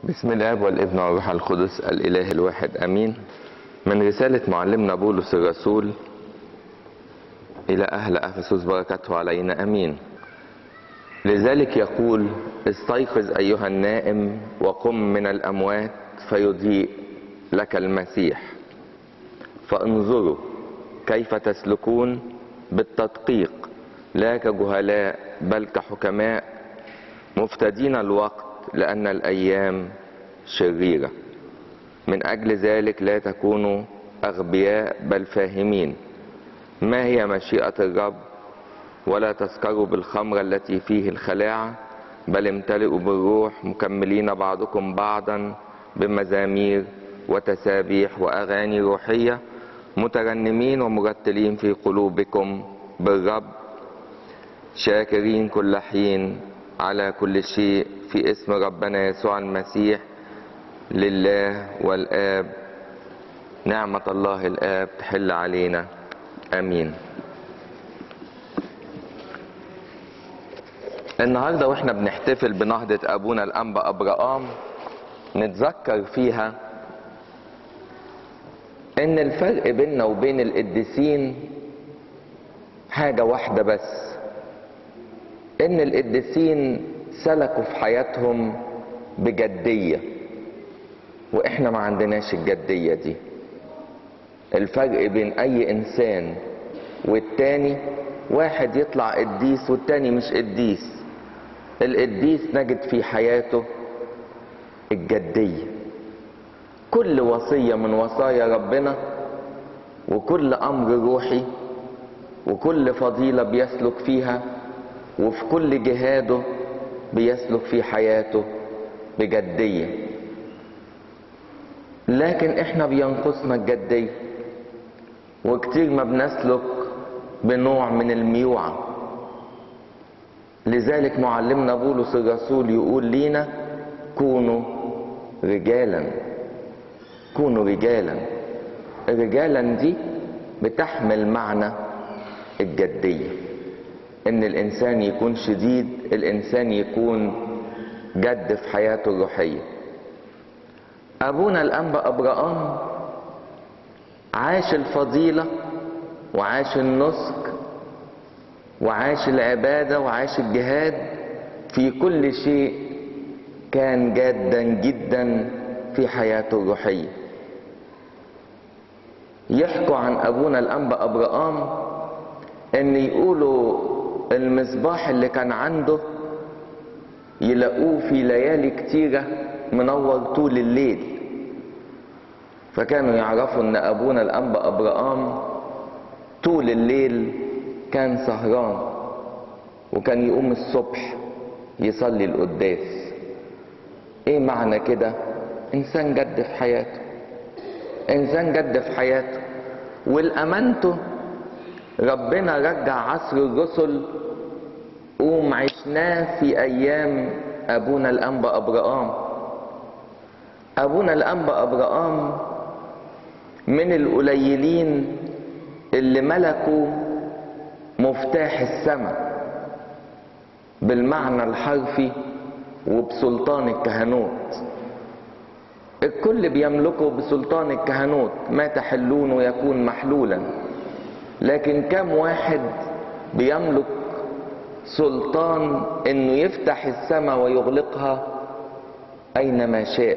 بسم الاب والابن والروح القدس الاله الواحد امين من رساله معلمنا بولس الرسول الى اهل افسس بركته علينا امين لذلك يقول استيقظ ايها النائم وقم من الاموات فيضيء لك المسيح فانظروا كيف تسلكون بالتدقيق لا كجهلاء بل كحكماء مفتدين الوقت لأن الأيام شريرة من أجل ذلك لا تكونوا أغبياء بل فاهمين ما هي مشيئة الرب ولا تسكروا بالخمر التي فيه الخلاعة بل امتلئوا بالروح مكملين بعضكم بعضا بمزامير وتسابيح وأغاني روحية مترنمين ومرتلين في قلوبكم بالرب شاكرين كل حين على كل شيء في اسم ربنا يسوع المسيح لله والآب نعمة الله الآب تحل علينا آمين النهاردة واحنا بنحتفل بنهضة أبونا الأنبا أبرام نتذكر فيها إن الفرق بيننا وبين القديسين حاجة واحدة بس ان القديسين سلكوا في حياتهم بجدية واحنا ما عندناش الجدية دي الفرق بين اي انسان والتاني واحد يطلع قديس والتاني مش قديس القديس نجد في حياته الجدية كل وصية من وصايا ربنا وكل امر روحي وكل فضيلة بيسلك فيها وفي كل جهاده بيسلك في حياته بجدية لكن احنا بينقصنا الجدية وكتير ما بنسلك بنوع من الميوعة لذلك معلمنا بولس الرسول يقول لينا كونوا رجالا كونوا رجالا رجالا دي بتحمل معنى الجديه ان الانسان يكون شديد الانسان يكون جد في حياته الروحيه ابونا الانبا ابراهام عاش الفضيله وعاش النسك وعاش العباده وعاش الجهاد في كل شيء كان جادا جدا في حياته الروحيه يحكوا عن ابونا الانبا ابراهام ان يقولوا المصباح اللي كان عنده يلاقوه في ليالي كتيرة منور طول الليل فكانوا يعرفوا ان ابونا الانبا ابراهام طول الليل كان سهران وكان يقوم الصبح يصلي القداس ايه معنى كده انسان جد في حياته انسان جد في حياته والامانته ربنا رجع عصر الرسل قوم عشناه في ايام ابونا الانبا ابراهام ابونا الانبا ابراهام من القليلين اللي ملكوا مفتاح السماء بالمعنى الحرفي وبسلطان الكهنوت الكل بيملكه بسلطان الكهنوت ما تحلون يكون محلولا لكن كم واحد بيملك سلطان انه يفتح السماء ويغلقها اينما شاء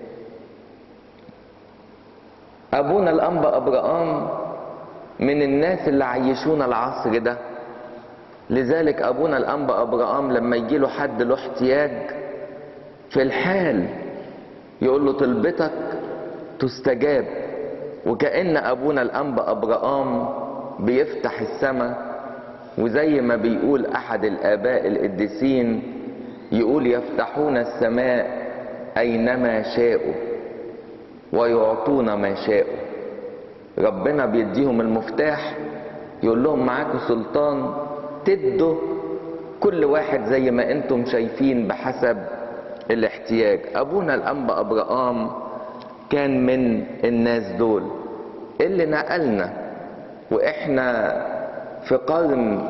ابونا الانبا ابراهام من الناس اللي عيشونا العصر ده لذلك ابونا الانبا ابراهام لما يجي له حد له احتياج في الحال يقول له طلبتك تستجاب وكأن ابونا الانبا ابراهام بيفتح السماء وزي ما بيقول احد الاباء القديسين يقول يفتحون السماء اينما شاءوا ويعطون ما شاءوا ربنا بيديهم المفتاح يقول لهم معاكم سلطان تدوا كل واحد زي ما انتم شايفين بحسب الاحتياج ابونا الانبا ابراهام كان من الناس دول اللي نقلنا واحنا في قرن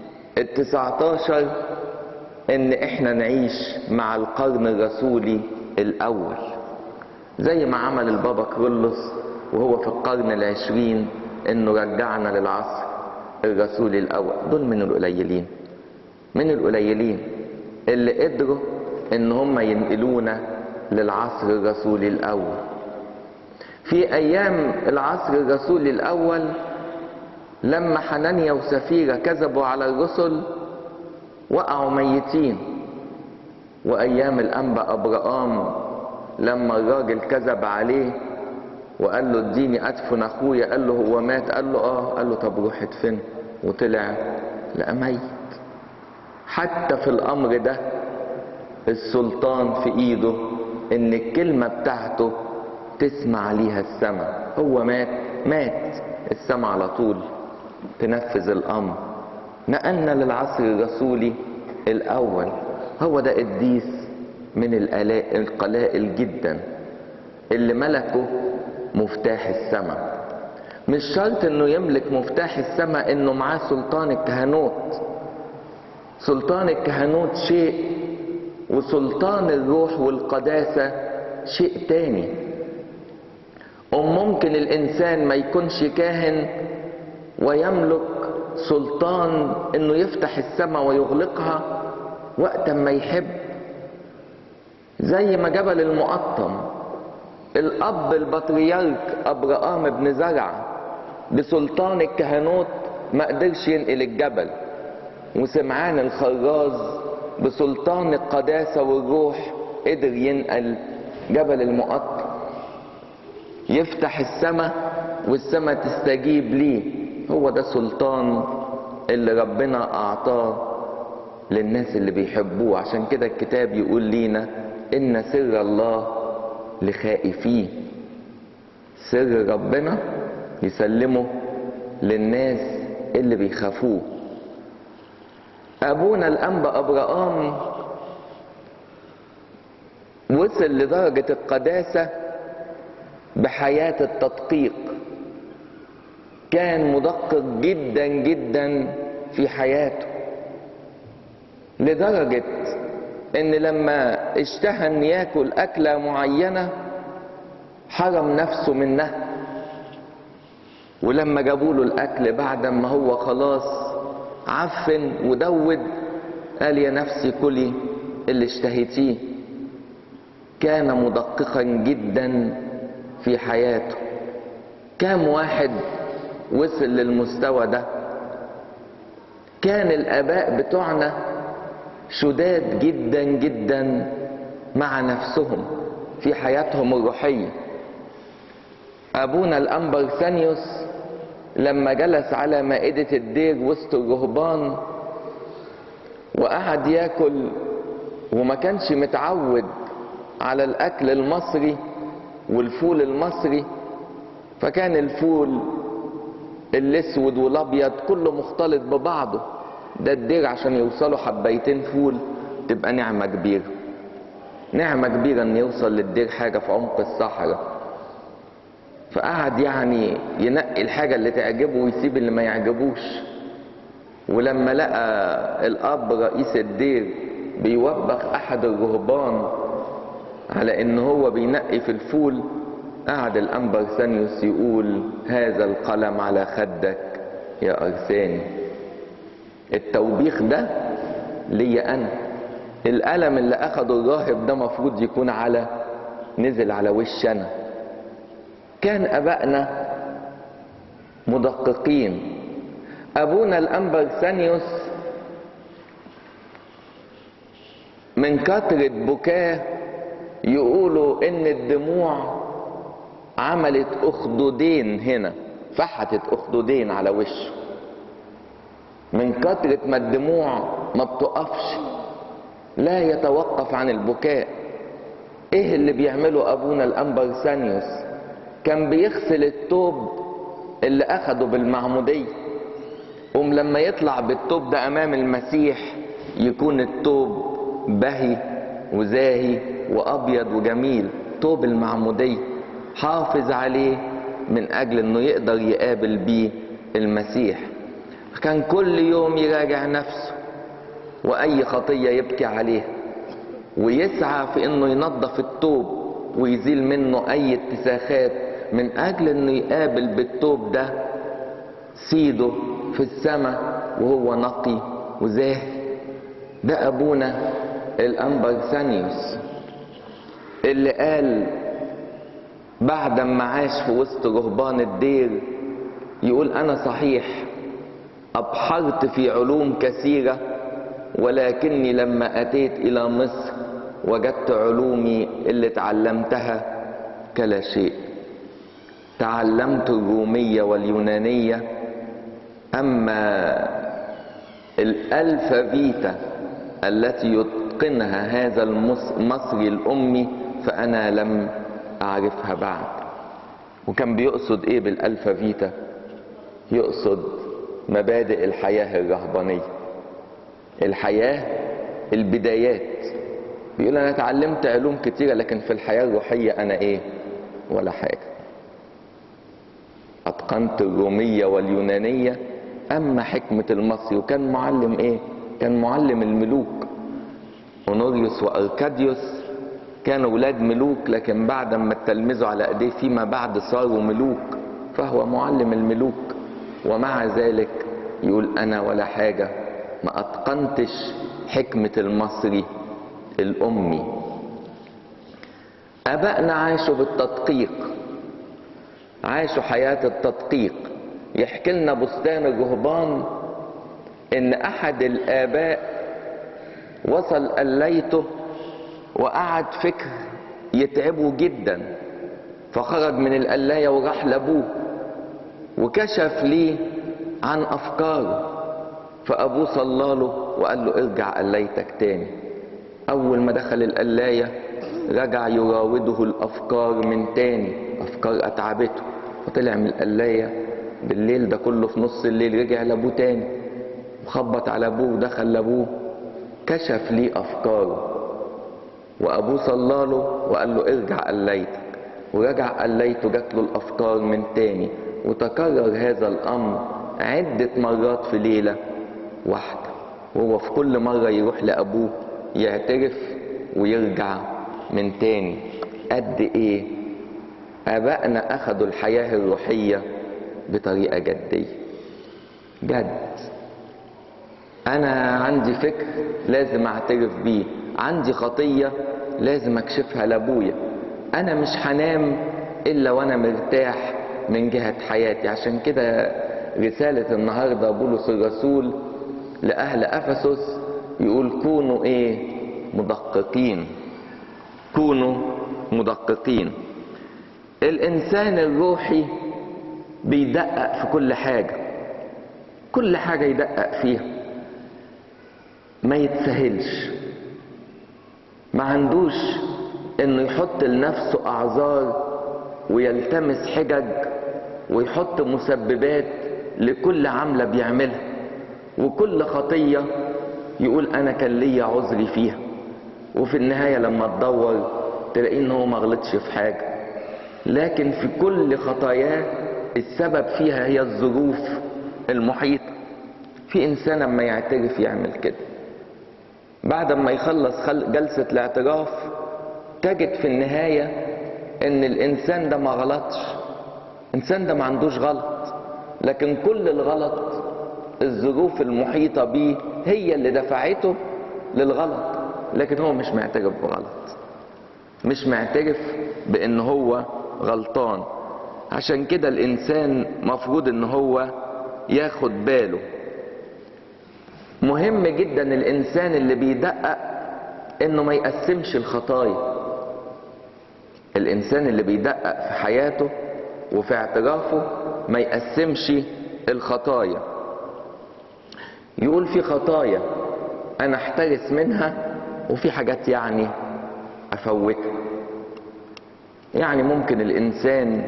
التسعتاشر ان احنا نعيش مع القرن الرسولي الأول زي ما عمل البابا كرولوس وهو في القرن العشرين انه رجعنا للعصر الرسولي الأول دول من القليلين من القليلين اللي قدروا ان هم ينقلونا للعصر الرسولي الأول في أيام العصر الرسولي الأول لما حنانيا وسفيرة كذبوا على الرسل وقعوا ميتين وأيام الأنبا أبرام لما الراجل كذب عليه وقال له اديني أدفن أخويا قال له هو مات قال له آه قال له طب روح ادفنه وطلع لقى ميت حتى في الأمر ده السلطان في إيده إن الكلمة بتاعته تسمع ليها السماء هو مات مات السماء على طول تنفذ الامر نقلنا للعصر الرسولي الاول هو ده قديس من الآلاء القلائل جدا اللي ملكه مفتاح السماء مش شرط انه يملك مفتاح السماء انه معاه سلطان الكهنوت سلطان الكهنوت شيء وسلطان الروح والقداسة شيء تاني أم ممكن الإنسان ما يكونش كاهن ويملك سلطان إنه يفتح السماء ويغلقها وقت ما يحب زي ما جبل المقطم الأب البطريرك أبرام بن زرع بسلطان الكهنوت ما قدرش ينقل الجبل وسمعان الخراز بسلطان القداسة والروح قدر ينقل جبل المقطم يفتح السماء والسماء تستجيب ليه هو ده سلطان اللي ربنا أعطاه للناس اللي بيحبوه عشان كده الكتاب يقول لينا إن سر الله لخائفيه سر ربنا يسلمه للناس اللي بيخافوه أبونا الأنبا أبرام وصل لدرجة القداسة بحياة التدقيق كان مدقق جدا جدا في حياته لدرجة ان لما اشتهى ان ياكل اكلة معينة حرم نفسه منها ولما جابوا له الاكل بعد ما هو خلاص عفن ودود قال يا نفسي كلي اللي اشتهيتيه كان مدققا جدا في حياته كام واحد وصل للمستوى ده كان الاباء بتوعنا شداد جدا جدا مع نفسهم في حياتهم الروحيه ابونا الانبر ثانيوس لما جلس على مائده الدير وسط الرهبان وقعد ياكل وما كانش متعود على الاكل المصري والفول المصري فكان الفول الاسود والابيض كله مختلط ببعضه ده الدير عشان يوصلوا حبيتين فول تبقى نعمة كبيرة نعمة كبيرة ان يوصل للدير حاجة في عمق الصحراء فقعد يعني ينقي الحاجة اللي تعجبه ويسيب اللي ما يعجبوش ولما لقى الاب رئيس الدير بيوبخ احد الرهبان على ان هو بينقي في الفول قعد الانبر ثانيوس يقول هذا القلم على خدك يا ارساني التوبيخ ده ليا انا القلم اللي اخده الراهب ده مفروض يكون على نزل على وش انا كان ابائنا مدققين ابونا الانبر ثانيوس من كثرة بكاه يقولوا ان الدموع عملت اخدودين هنا فحتت اخدودين على وشه من كثرة ما الدموع ما بتقفش لا يتوقف عن البكاء ايه اللي بيعمله ابونا الانبر ثانيوس كان بيغسل التوب اللي اخده بالمعمودية قوم لما يطلع بالتوب ده امام المسيح يكون التوب بهي وزاهي وابيض وجميل توب المعمودية حافظ عليه من اجل انه يقدر يقابل بيه المسيح كان كل يوم يراجع نفسه واي خطيه يبكي عليها ويسعى في انه ينظف التوب ويزيل منه اي اتساخات من اجل انه يقابل بالتوب ده سيده في السماء وهو نقي وزاهي ده ابونا الامبرسانيوس اللي قال بعد ما عاش في وسط رهبان الدير يقول انا صحيح ابحرت في علوم كثيره ولكني لما اتيت الى مصر وجدت علومي اللي تعلمتها كلا شيء تعلمت الروميه واليونانيه اما الالفابيتا التي يتقنها هذا المصري الامي فانا لم اعرفها بعد وكان بيقصد ايه بالالفابيتا يقصد مبادئ الحياه الرهبانيه الحياه البدايات بيقول انا اتعلمت علوم كتيره لكن في الحياه الروحيه انا ايه ولا حاجه اتقنت الروميه واليونانيه اما حكمه المصري وكان معلم ايه كان معلم الملوك اونوريوس واركاديوس كانوا ولاد ملوك لكن بعد ما اتلمذوا على ايديه فيما بعد صاروا ملوك فهو معلم الملوك ومع ذلك يقول انا ولا حاجه ما اتقنتش حكمه المصري الامي ابائنا عاشوا بالتدقيق عاشوا حياه التدقيق يحكي لنا بستان الرهبان ان احد الاباء وصل قليته وقعد فكر يتعبه جدا فخرج من القلايه وراح لابوه وكشف ليه عن افكاره فابوه صلى له وقال له ارجع قلايتك تاني اول ما دخل القلايه رجع يراوده الافكار من تاني افكار اتعبته وطلع من القلايه بالليل ده كله في نص الليل رجع لابوه تاني وخبط على ابوه ودخل لابوه كشف ليه افكاره وابوه صلى له وقال له ارجع قليتك ورجع قليته جات له الافكار من تاني وتكرر هذا الامر عدة مرات في ليلة واحدة وهو في كل مرة يروح لأبوه يعترف ويرجع من تاني قد ايه ابائنا اخدوا الحياة الروحية بطريقة جدية جد انا عندي فكر لازم اعترف بيه عندي خطية لازم اكشفها لابويا انا مش هنام الا وانا مرتاح من جهة حياتي عشان كده رسالة النهاردة بولس الرسول لأهل أفسس يقول كونوا إيه مدققين كونوا مدققين الإنسان الروحي بيدقق في كل حاجة كل حاجة يدقق فيها ما يتسهلش ما عندوش انه يحط لنفسه اعذار ويلتمس حجج ويحط مسببات لكل عملة بيعملها وكل خطية يقول أنا كان ليا عذري فيها وفي النهاية لما تدور تلاقيه إن هو ما غلطش في حاجة لكن في كل خطاياه السبب فيها هي الظروف المحيطة في إنسان لما يعترف يعمل كده بعد ما يخلص خل... جلسة الاعتراف تجد في النهاية إن الإنسان ده ما غلطش الإنسان ده ما عندوش غلط لكن كل الغلط الظروف المحيطة بيه هي اللي دفعته للغلط لكن هو مش معترف بغلط مش معترف بان هو غلطان عشان كده الانسان مفروض ان هو ياخد باله مهم جدا الانسان اللي بيدقق انه ما يقسمش الخطايا الانسان اللي بيدقق في حياته وفي اعترافه ما يقسمش الخطايا يقول في خطايا انا احترس منها وفي حاجات يعني افوتها يعني ممكن الانسان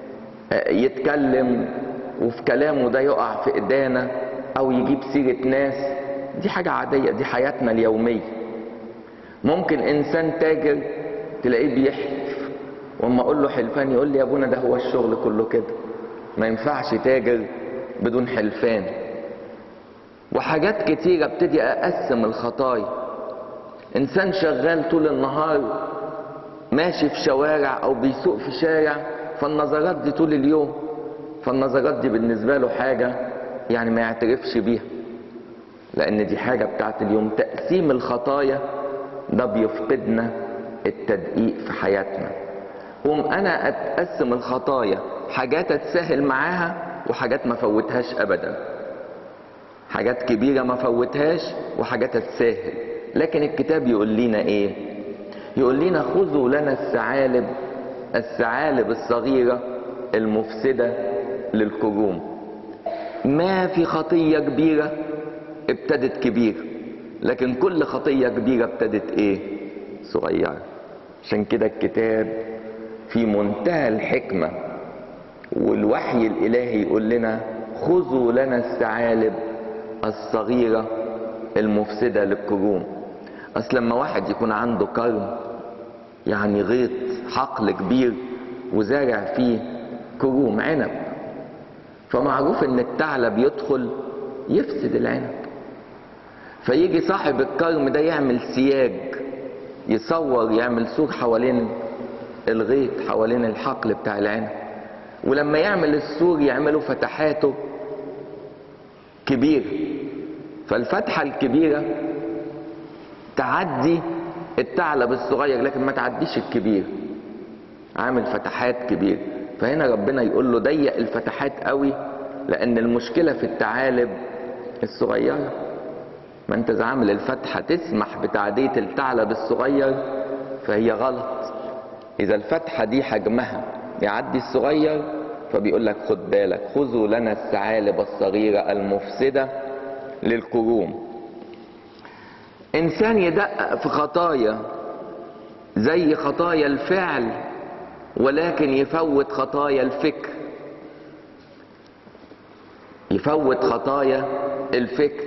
يتكلم وفي كلامه ده يقع في ايدينا او يجيب سيرة ناس دي حاجة عادية دي حياتنا اليومية ممكن انسان تاجر تلاقيه بيحلف واما اقول له حلفان يقول لي يا ابونا ده هو الشغل كله كده ما ينفعش تاجر بدون حلفان وحاجات كتيرة ابتدي اقسم الخطايا انسان شغال طول النهار ماشي في شوارع او بيسوق في شارع فالنظرات دي طول اليوم فالنظرات دي بالنسبة له حاجة يعني ما يعترفش بيها لان دي حاجة بتاعت اليوم تقسيم الخطايا ده بيفقدنا التدقيق في حياتنا قوم انا اتقسم الخطايا حاجات اتسهل معاها وحاجات ما فوتهاش ابدا حاجات كبيرة ما فوتهاش وحاجات اتساهل لكن الكتاب يقول لنا ايه يقول لنا خذوا لنا الثعالب الثعالب الصغيرة المفسدة للكروم ما في خطية كبيرة ابتدت كبيرة لكن كل خطية كبيرة ابتدت ايه صغيرة عشان كده الكتاب في منتهى الحكمة والوحي الإلهي يقول لنا خذوا لنا الثعالب الصغيرة المفسدة للكروم أصل لما واحد يكون عنده كرم يعني غيط حقل كبير وزارع فيه كروم عنب فمعروف ان الثعلب يدخل يفسد العنب فيجي صاحب الكرم ده يعمل سياج يصور يعمل سور حوالين الغيط حوالين الحقل بتاع العنب ولما يعمل السور يعملوا فتحاته كبيرة فالفتحة الكبيرة تعدي الثعلب الصغير لكن ما تعديش الكبير عامل فتحات كبيرة فهنا ربنا يقول له ضيق الفتحات قوي لان المشكلة في الثعالب الصغيرة ما انت إذا عامل الفتحة تسمح بتعدية الثعلب الصغير فهي غلط اذا الفتحة دي حجمها يعدي الصغير فبيقول لك خد بالك خذوا لنا الثعالب الصغيرة المفسدة للكروم انسان يدقق في خطايا زي خطايا الفعل ولكن يفوت خطايا الفكر يفوت خطايا الفكر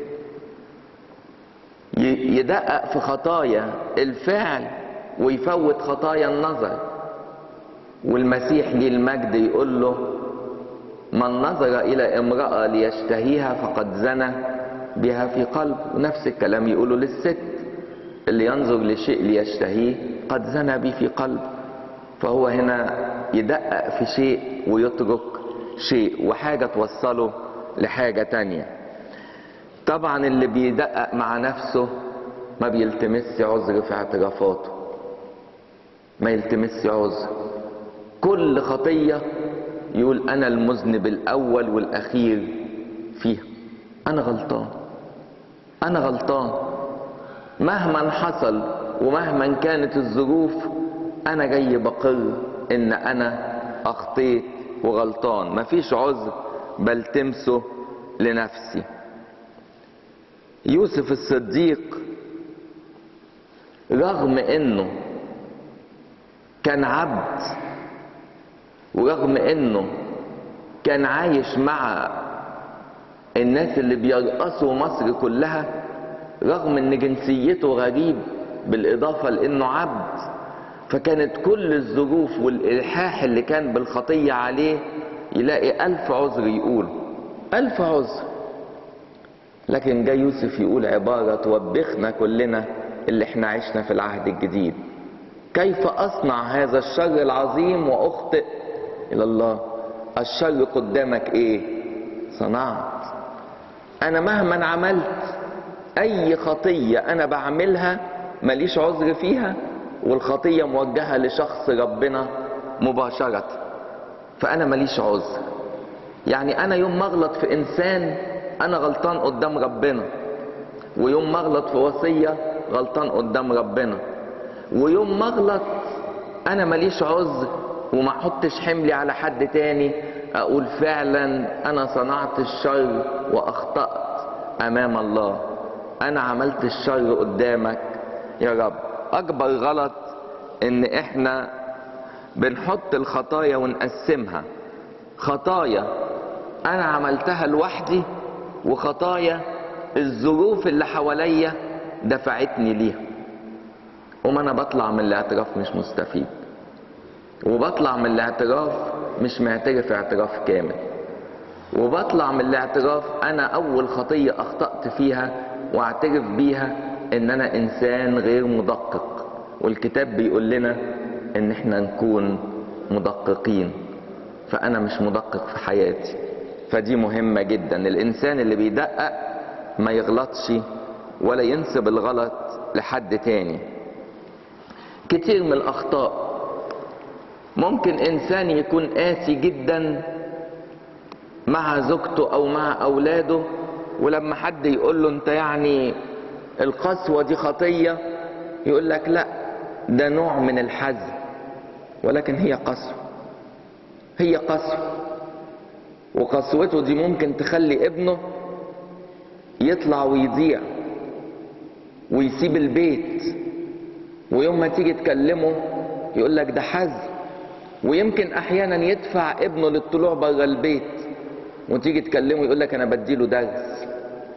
يدقق في خطايا الفعل ويفوت خطايا النظر والمسيح ليه المجد يقول له من نظر إلى امرأة ليشتهيها فقد زنى بها في قلب ونفس الكلام يقوله للست اللي ينظر لشيء ليشتهيه قد زنى به في قلب فهو هنا يدقق في شيء ويترك شيء وحاجة توصله لحاجة تانية طبعا اللي بيدقق مع نفسه ما بيلتمس عذر في اعترافاته ما يلتمس عذر كل خطية يقول أنا المذنب الأول والأخير فيها أنا غلطان أنا غلطان مهما حصل ومهما كانت الظروف أنا جاي بقر إن أنا أخطيت وغلطان مفيش عذر بلتمسه لنفسي يوسف الصديق رغم انه كان عبد ورغم انه كان عايش مع الناس اللي بيرقصوا مصر كلها رغم ان جنسيته غريب بالاضافة لانه عبد فكانت كل الظروف والالحاح اللي كان بالخطية عليه يلاقي الف عذر يقول الف عذر لكن جاي يوسف يقول عبارة توبخنا كلنا اللي احنا عشنا في العهد الجديد كيف اصنع هذا الشر العظيم واخطئ الى الله الشر قدامك ايه صنعت انا مهما عملت اي خطية انا بعملها ماليش عذر فيها والخطية موجهة لشخص ربنا مباشرة فانا ماليش عذر يعني انا يوم ما اغلط في انسان انا غلطان قدام ربنا ويوم ما اغلط في وصية غلطان قدام ربنا ويوم ما اغلط انا ماليش عذر وما احطش حملي على حد تاني اقول فعلا انا صنعت الشر واخطأت امام الله انا عملت الشر قدامك يا رب اكبر غلط ان احنا بنحط الخطايا ونقسمها خطايا انا عملتها لوحدي وخطايا الظروف اللي حواليا دفعتني ليها وما انا بطلع من الاعتراف مش مستفيد وبطلع من الاعتراف مش معترف اعتراف كامل وبطلع من الاعتراف انا اول خطية اخطأت فيها واعترف بيها ان انا انسان غير مدقق والكتاب بيقول لنا ان احنا نكون مدققين فانا مش مدقق في حياتي فدي مهمة جدا الانسان اللي بيدقق ما يغلطش ولا ينسب الغلط لحد تاني كتير من الاخطاء ممكن انسان يكون قاسي جدا مع زوجته او مع اولاده ولما حد يقول له انت يعني القسوة دي خطية يقول لك لا ده نوع من الحزم ولكن هي قسوة هي قسوة وقسوته دي ممكن تخلي ابنه يطلع ويضيع ويسيب البيت ويوم ما تيجي تكلمه يقول لك ده حزم ويمكن احيانا يدفع ابنه للطلوع بره البيت وتيجي تكلمه يقول لك انا بديله درس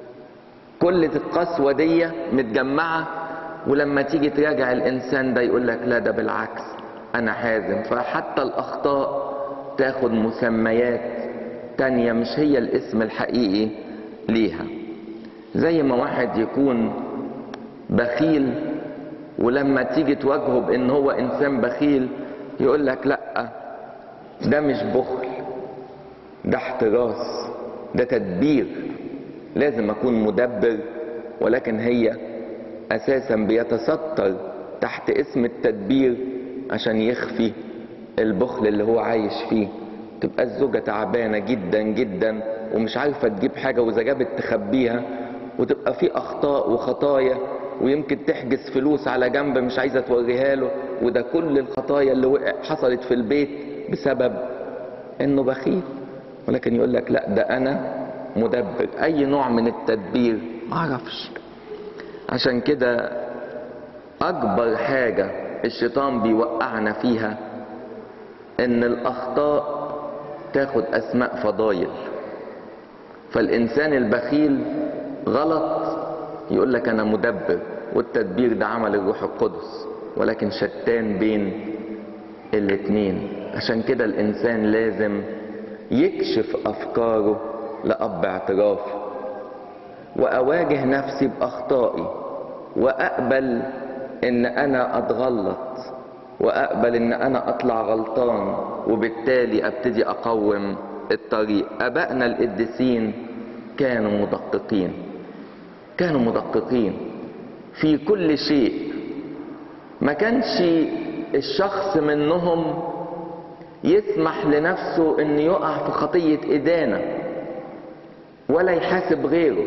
كل القسوة دي متجمعة ولما تيجي تراجع الانسان ده يقول لك لا ده بالعكس انا حازم فحتى الاخطاء تاخد مسميات تانية مش هي الاسم الحقيقي ليها زي ما واحد يكون بخيل ولما تيجي تواجهه بان هو انسان بخيل يقول لك لا ده مش بخل ده احتراس ده تدبير لازم اكون مدبر ولكن هي اساسا بيتستر تحت اسم التدبير عشان يخفي البخل اللي هو عايش فيه تبقى الزوجة تعبانة جدا جدا ومش عارفة تجيب حاجة وإذا جابت تخبيها وتبقى في أخطاء وخطايا ويمكن تحجز فلوس على جنب مش عايزة توريها له وده كل الخطايا اللي وقع حصلت في البيت بسبب إنه بخيل ولكن يقول لك لا ده أنا مدبر أي نوع من التدبير معرفش عشان كده أكبر حاجة الشيطان بيوقعنا فيها ان الاخطاء تاخد اسماء فضايل فالانسان البخيل غلط يقول لك انا مدبر والتدبير ده عمل الروح القدس ولكن شتان بين الاتنين عشان كده الانسان لازم يكشف افكاره لاب اعتراف واواجه نفسي باخطائي واقبل ان انا اتغلط واقبل ان انا اطلع غلطان وبالتالي ابتدي اقوم الطريق ابائنا القديسين كانوا مدققين كانوا مدققين في كل شيء ما كانش الشخص منهم يسمح لنفسه ان يقع في خطية ادانة ولا يحاسب غيره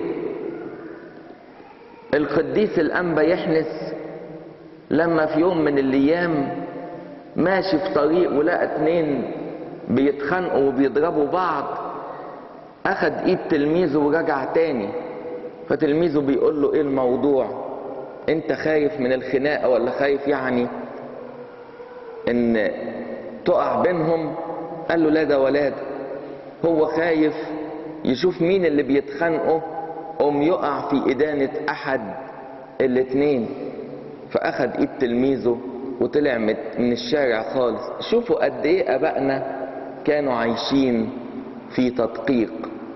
القديس الانبا يحنس لما في يوم من الايام ماشي في طريق ولقى اتنين بيتخانقوا وبيضربوا بعض اخد ايد تلميذه ورجع تاني فتلميذه بيقول له ايه الموضوع انت خايف من الخناقه ولا خايف يعني ان تقع بينهم قال له لا ده ولاد هو خايف يشوف مين اللي بيتخانقوا قوم يقع في ادانه احد الاتنين فاخد ايد تلميذه وطلع من الشارع خالص شوفوا قد ايه ابائنا كانوا عايشين في تدقيق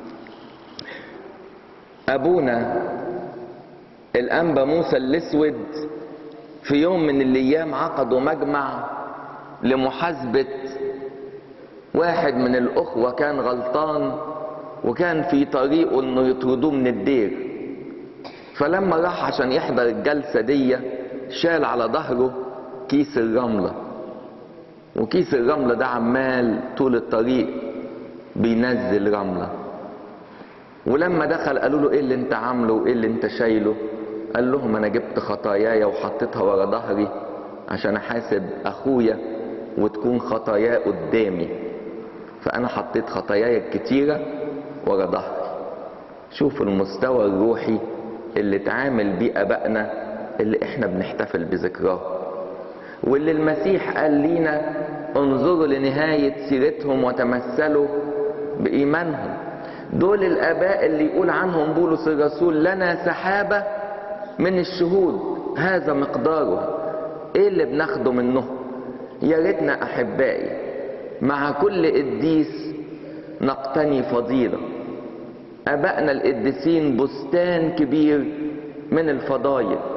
ابونا الانبا موسى الاسود في يوم من الايام عقدوا مجمع لمحاسبه واحد من الاخوه كان غلطان وكان في طريقه انه يطردوه من الدير فلما راح عشان يحضر الجلسه دي شال على ظهره كيس الرملة وكيس الرملة ده عمال طول الطريق بينزل رملة ولما دخل قالوا له ايه اللي انت عامله وايه اللي انت شايله قال لهم انا جبت خطاياي وحطيتها ورا ظهري عشان احاسب اخويا وتكون خطاياه قدامي فانا حطيت خطاياي الكتيرة ورا ظهري شوفوا المستوى الروحي اللي اتعامل بيه ابائنا اللي احنا بنحتفل بذكراه واللي المسيح قال لينا انظروا لنهاية سيرتهم وتمثلوا بإيمانهم دول الآباء اللي يقول عنهم بولس الرسول لنا سحابة من الشهود هذا مقداره ايه اللي بناخده منه يا ريتنا احبائي مع كل قديس نقتني فضيلة ابائنا القديسين بستان كبير من الفضايل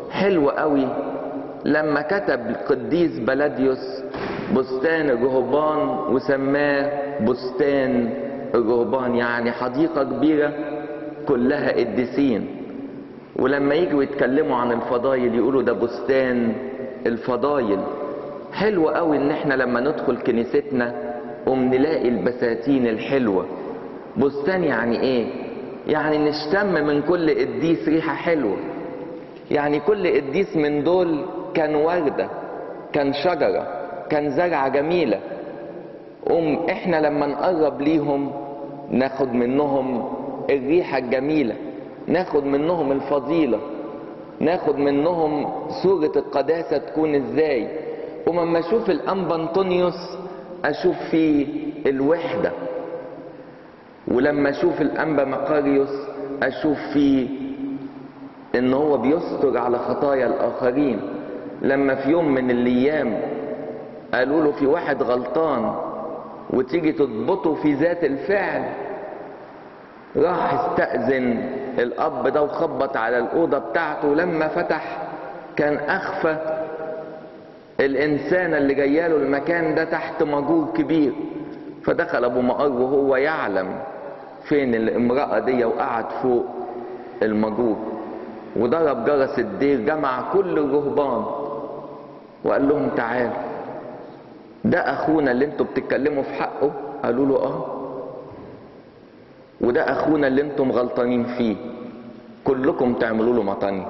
حلو قوي لما كتب القديس بلاديوس بستان الرهبان وسماه بستان الرهبان يعني حديقة كبيرة كلها قديسين ولما يجوا يتكلموا عن الفضايل يقولوا ده بستان الفضايل حلو قوي ان احنا لما ندخل كنيستنا قوم نلاقي البساتين الحلوة بستان يعني ايه يعني نشتم من كل قديس ريحة حلوة يعني كل قديس من دول كان وردة كان شجرة كان زرعة جميلة قوم احنا لما نقرب ليهم ناخد منهم الريحة الجميلة ناخد منهم الفضيلة ناخد منهم صورة القداسة تكون ازاي ومما اشوف الانبا انطونيوس اشوف فيه الوحدة ولما اشوف الانبا مقاريوس اشوف فيه ان هو بيستر على خطايا الاخرين لما في يوم من الايام قالوا له في واحد غلطان وتيجي تضبطه في ذات الفعل راح استأذن الأب ده وخبط على الأوضة بتاعته ولما فتح كان أخفى الإنسان اللي جاياله المكان ده تحت مجور كبير فدخل أبو مقر وهو يعلم فين الامرأة دي وقعد فوق المجور وضرب جرس الدير جمع كل الرهبان وقال لهم تعالوا ده أخونا اللي انتوا بتتكلموا في حقه قالوا له اه وده اخونا اللي انتم غلطانين فيه كلكم تعملوا له مطني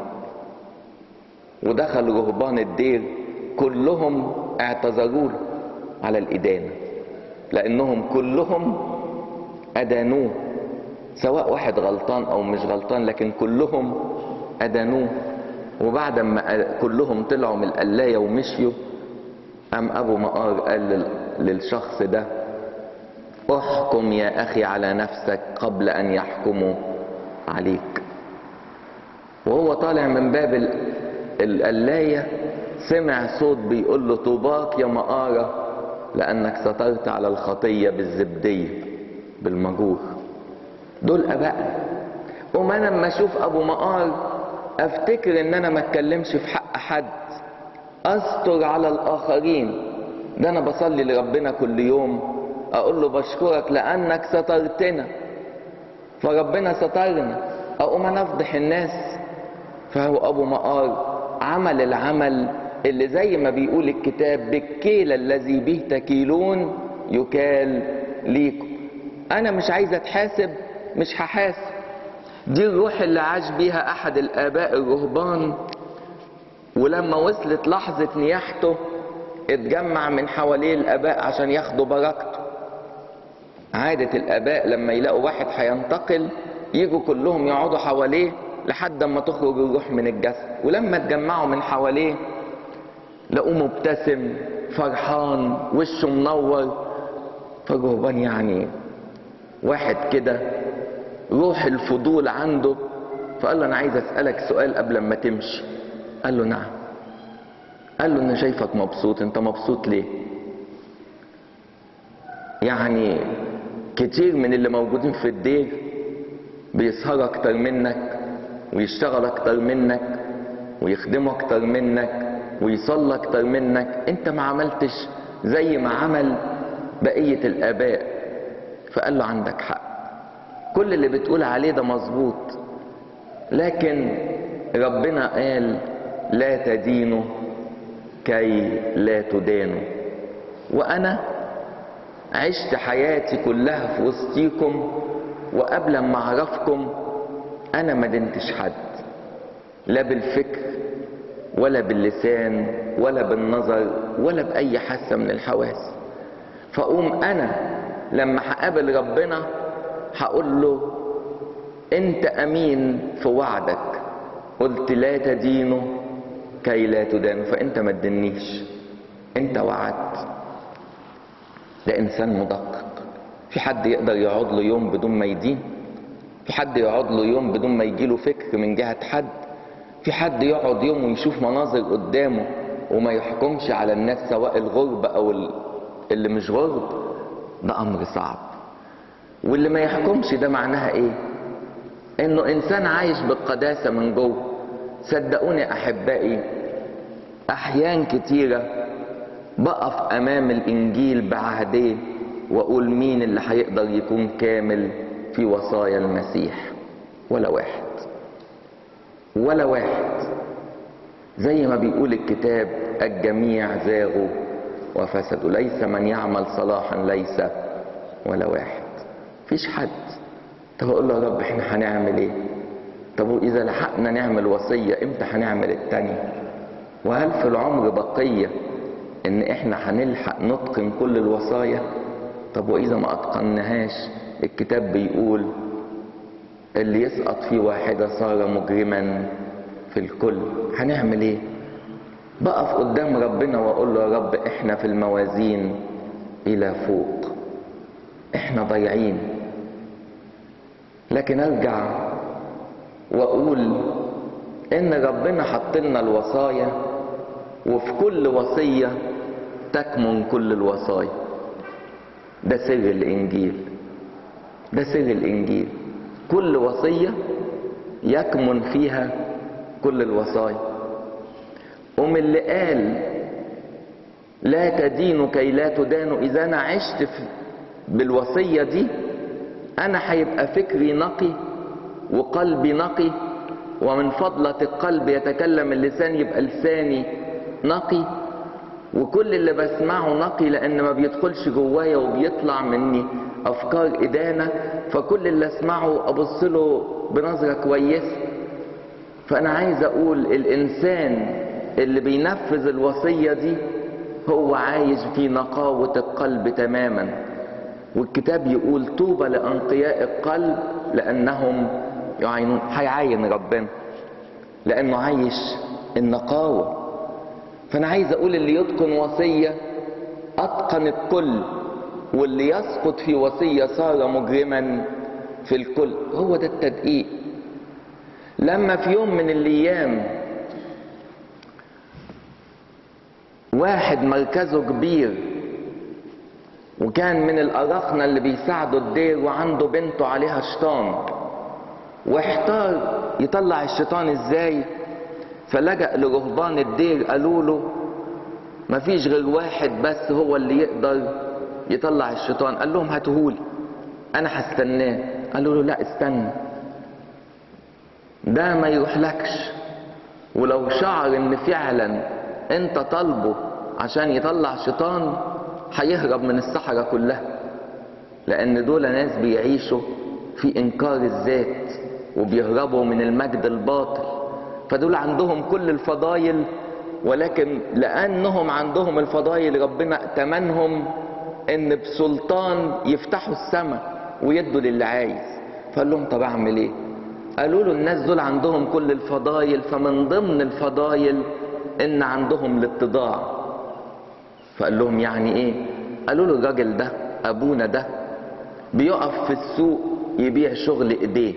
ودخل رهبان الدير كلهم اعتذروا له على الادانه لانهم كلهم ادانوه سواء واحد غلطان او مش غلطان لكن كلهم ادانوه وبعد ما كلهم طلعوا من القلايه ومشيوا قام ابو مقار قال للشخص ده احكم يا اخي على نفسك قبل ان يحكموا عليك وهو طالع من باب القلاية سمع صوت بيقول له طوباك يا مقارة لأنك سترت على الخطية بالزبدية بالمجور دول أباء وما أنا لما أشوف أبو مقار أفتكر إن أنا ما أتكلمش في حق حد أستر على الآخرين ده أنا بصلي لربنا كل يوم اقول له بشكرك لانك سترتنا فربنا سترنا اقوم انا افضح الناس فهو ابو مقار عمل العمل اللي زي ما بيقول الكتاب بالكيل الذي به تكيلون يكال ليكم انا مش عايز اتحاسب مش هحاسب دي الروح اللي عاش بيها احد الاباء الرهبان ولما وصلت لحظة نياحته اتجمع من حواليه الاباء عشان ياخدوا بركته عادة الآباء لما يلاقوا واحد هينتقل يجوا كلهم يقعدوا حواليه لحد ما تخرج الروح من الجسد ولما اتجمعوا من حواليه لقوه مبتسم فرحان وشه منور فالرهبان يعني واحد كده روح الفضول عنده فقال له انا عايز اسالك سؤال قبل ما تمشي قال له نعم قال له انا شايفك مبسوط انت مبسوط ليه يعني كتير من اللي موجودين في الدير بيسهر اكتر منك ويشتغل اكتر منك ويخدموا اكتر منك ويصلى اكتر منك انت ما عملتش زي ما عمل بقية الاباء فقال له عندك حق كل اللي بتقول عليه ده مظبوط لكن ربنا قال لا تدينوا كي لا تدانوا وانا عشت حياتي كلها في وسطيكم وقبل ما اعرفكم انا ما دنتش حد لا بالفكر ولا باللسان ولا بالنظر ولا باي حاسه من الحواس فاقوم انا لما هقابل ربنا هقول له انت امين في وعدك قلت لا تدينوا كي لا تدانوا فانت ما تدنيش انت وعدت ده انسان مدقق في حد يقدر يقعد له يوم بدون ما يدين في حد يقعد له يوم بدون ما يجيله فكر من جهة حد في حد يقعد يوم ويشوف مناظر قدامه وما يحكمش على الناس سواء الغرب او اللي مش غرب ده امر صعب واللي ما يحكمش ده معناها ايه انه انسان عايش بالقداسة من جوه صدقوني احبائي احيان كتيره بقف امام الانجيل بعهديه واقول مين اللي هيقدر يكون كامل في وصايا المسيح ولا واحد ولا واحد زي ما بيقول الكتاب الجميع زاغوا وفسدوا ليس من يعمل صلاحا ليس ولا واحد فيش حد طب اقول له يا رب احنا هنعمل ايه طب واذا لحقنا نعمل وصيه امتى هنعمل التانية وهل في العمر بقيه ان احنا هنلحق نتقن كل الوصايا طب واذا ما اتقناهاش الكتاب بيقول اللي يسقط في واحدة صار مجرما في الكل هنعمل ايه بقف قدام ربنا واقول له يا رب احنا في الموازين الى فوق احنا ضايعين لكن ارجع واقول ان ربنا حط لنا الوصايا وفي كل وصيه تكمن كل الوصايا ده سر الانجيل ده سر الانجيل كل وصيه يكمن فيها كل الوصايا ومن اللي قال لا تدين كي لا تدان اذا انا عشت في بالوصيه دي انا هيبقى فكري نقي وقلبي نقي ومن فضلة القلب يتكلم اللسان يبقى لساني نقي وكل اللي بسمعه نقي لان ما بيدخلش جوايا وبيطلع مني افكار ادانه فكل اللي اسمعه ابص له بنظره كويسه فانا عايز اقول الانسان اللي بينفذ الوصيه دي هو عايش في نقاوه القلب تماما والكتاب يقول طوبى لانقياء القلب لانهم يعينون هيعاين ربنا لانه عايش النقاوه فانا عايز اقول اللي يتقن وصيه اتقن الكل واللي يسقط في وصيه صار مجرما في الكل هو ده التدقيق لما في يوم من الايام واحد مركزه كبير وكان من الأراخنة اللي بيساعدوا الدير وعنده بنته عليها شيطان واحتار يطلع الشيطان ازاي فلجأ لرهبان الدير قالوا له مفيش غير واحد بس هو اللي يقدر يطلع الشيطان قال لهم هاتهولي انا هستناه قالوا له لا استنى ده ما يروحلكش ولو شعر ان فعلا انت طالبه عشان يطلع شيطان هيهرب من الصحراء كلها لان دول ناس بيعيشوا في انكار الذات وبيهربوا من المجد الباطل فدول عندهم كل الفضايل ولكن لانهم عندهم الفضايل ربنا ائتمنهم ان بسلطان يفتحوا السماء ويدوا للي عايز فقال لهم طب اعمل ايه قالوا له الناس دول عندهم كل الفضايل فمن ضمن الفضايل ان عندهم الاتضاع فقال لهم يعني ايه قالوا له الراجل ده ابونا ده بيقف في السوق يبيع شغل ايديه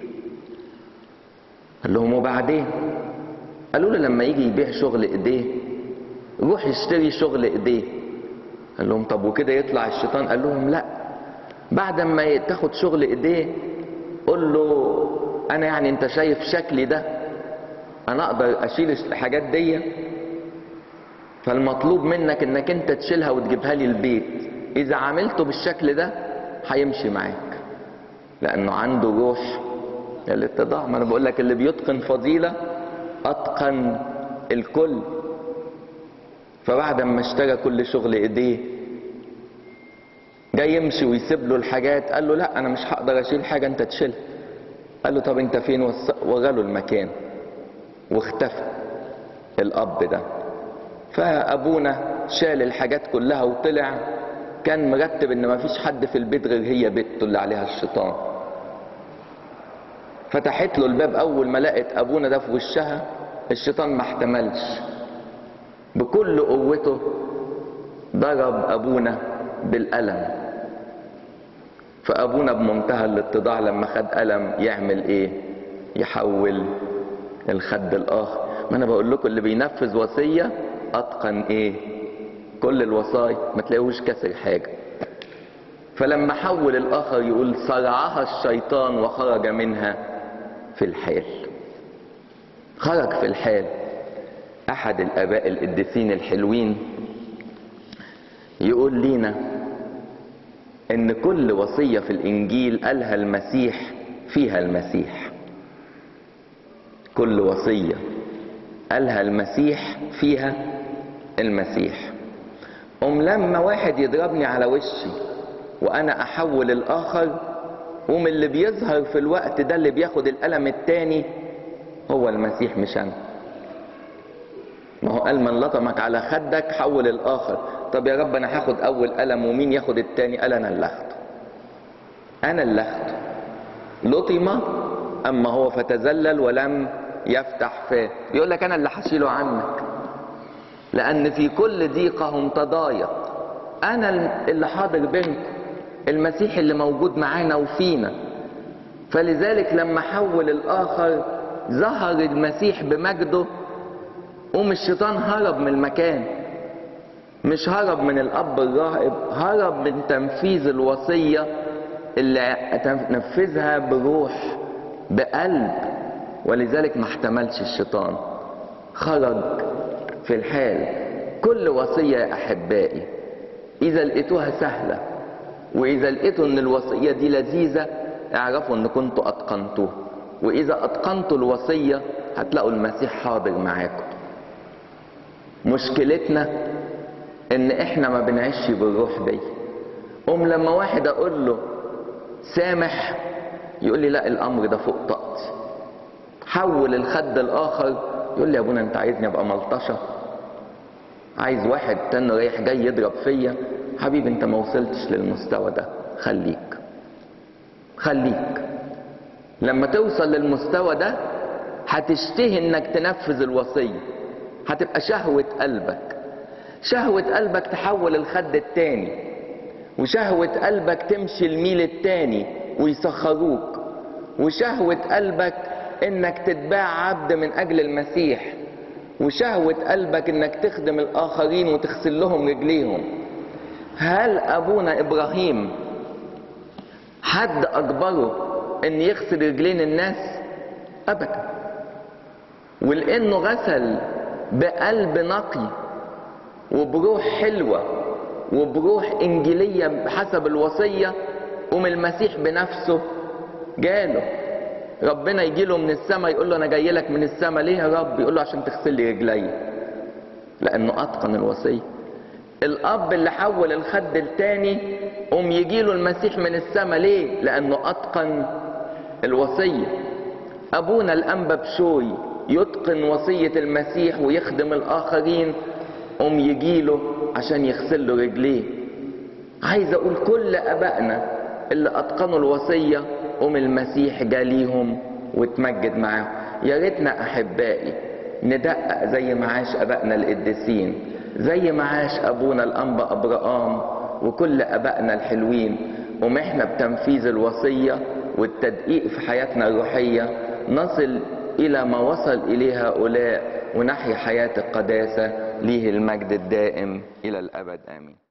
قال لهم وبعدين قالوا له لما يجي يبيع شغل ايديه روح يشتري شغل ايديه قال لهم طب وكده يطلع الشيطان قال لهم لا بعد ما تاخد شغل ايديه قول له انا يعني انت شايف شكلي ده انا اقدر اشيل الحاجات دي فالمطلوب منك انك انت تشيلها وتجيبها لي البيت اذا عملته بالشكل ده هيمشي معاك لانه عنده روح الاتضاع ما انا بقول لك اللي بيتقن فضيله اتقن الكل فبعد ما اشترى كل شغل ايديه جاي يمشي ويسيب له الحاجات قال له لا انا مش هقدر اشيل حاجه انت تشيلها قال له طب انت فين وغاله المكان واختفى الاب ده فابونا شال الحاجات كلها وطلع كان مرتب ان مفيش حد في البيت غير هي بنته اللي عليها الشيطان فتحت له الباب اول ما لقت ابونا ده في وشها الشيطان ما احتملش بكل قوته ضرب ابونا بالقلم فابونا بمنتهى الاتضاع لما خد قلم يعمل ايه يحول الخد الاخر ما انا بقول لكم اللي بينفذ وصيه اتقن ايه كل الوصايا ما تلاقوش كسر حاجه فلما حول الاخر يقول صرعها الشيطان وخرج منها في الحال خرج في الحال احد الاباء القديسين الحلوين يقول لينا ان كل وصيه في الانجيل قالها المسيح فيها المسيح كل وصيه قالها المسيح فيها المسيح أم لما واحد يضربني على وشي وأنا أحول الآخر قوم اللي بيظهر في الوقت ده اللي بياخد الألم التاني هو المسيح مش أنا ما هو قال من لطمك على خدك حول الآخر طب يا رب أنا هاخد أول ألم ومين ياخد التاني قال أنا اللي أخده أنا اللي أخده لطم أما هو فتذلل ولم يفتح فاه يقول لك أنا اللي هشيله عنك لأن في كل ضيقهم تضايق أنا اللي حاضر بينكم المسيح اللي موجود معانا وفينا فلذلك لما حول الآخر ظهر المسيح بمجده قوم الشيطان هرب من المكان مش هرب من الأب الراهب هرب من تنفيذ الوصية اللي نفذها بروح بقلب ولذلك ما احتملش الشيطان خرج في الحال كل وصية يا أحبائي إذا لقيتوها سهلة وإذا لقيتوا إن الوصية دي لذيذة اعرفوا إن كنتوا أتقنتوه وإذا أتقنتوا الوصية هتلاقوا المسيح حاضر معاكم مشكلتنا إن إحنا ما بنعيش بالروح دي قوم لما واحد أقول له سامح يقول لي لا الأمر ده فوق طاقتي حول الخد الآخر يقول لي يا ابونا انت عايزني ابقى ملطشه عايز واحد تاني رايح جاي يضرب فيا حبيبي انت ما وصلتش للمستوى ده خليك خليك لما توصل للمستوى ده هتشتهي انك تنفذ الوصيه هتبقى شهوه قلبك شهوه قلبك تحول الخد التاني وشهوه قلبك تمشي الميل التاني ويسخروك وشهوه قلبك انك تتباع عبد من اجل المسيح وشهوة قلبك انك تخدم الاخرين وتغسل لهم رجليهم هل ابونا ابراهيم حد اجبره ان يغسل رجلين الناس ابدا ولانه غسل بقلب نقي وبروح حلوة وبروح انجيلية بحسب الوصية قوم المسيح بنفسه جاله ربنا يجي له من السماء يقول له انا جاي لك من السماء ليه يا رب يقول له عشان تغسل لي رجلي لانه اتقن الوصيه الاب اللي حول الخد التاني قوم يجي له المسيح من السماء ليه لانه اتقن الوصيه ابونا الانبا بشوي يتقن وصيه المسيح ويخدم الاخرين قوم يجي له عشان يغسل له رجليه عايز اقول كل ابائنا اللي اتقنوا الوصيه قوم المسيح جاليهم وتمجد معاهم يا ريتنا احبائي ندقق زي ما عاش ابائنا القديسين زي ما عاش ابونا الانبا ابراهام وكل ابائنا الحلوين قوم احنا بتنفيذ الوصيه والتدقيق في حياتنا الروحيه نصل الى ما وصل اليه هؤلاء ونحيا حياه القداسه ليه المجد الدائم الى الابد امين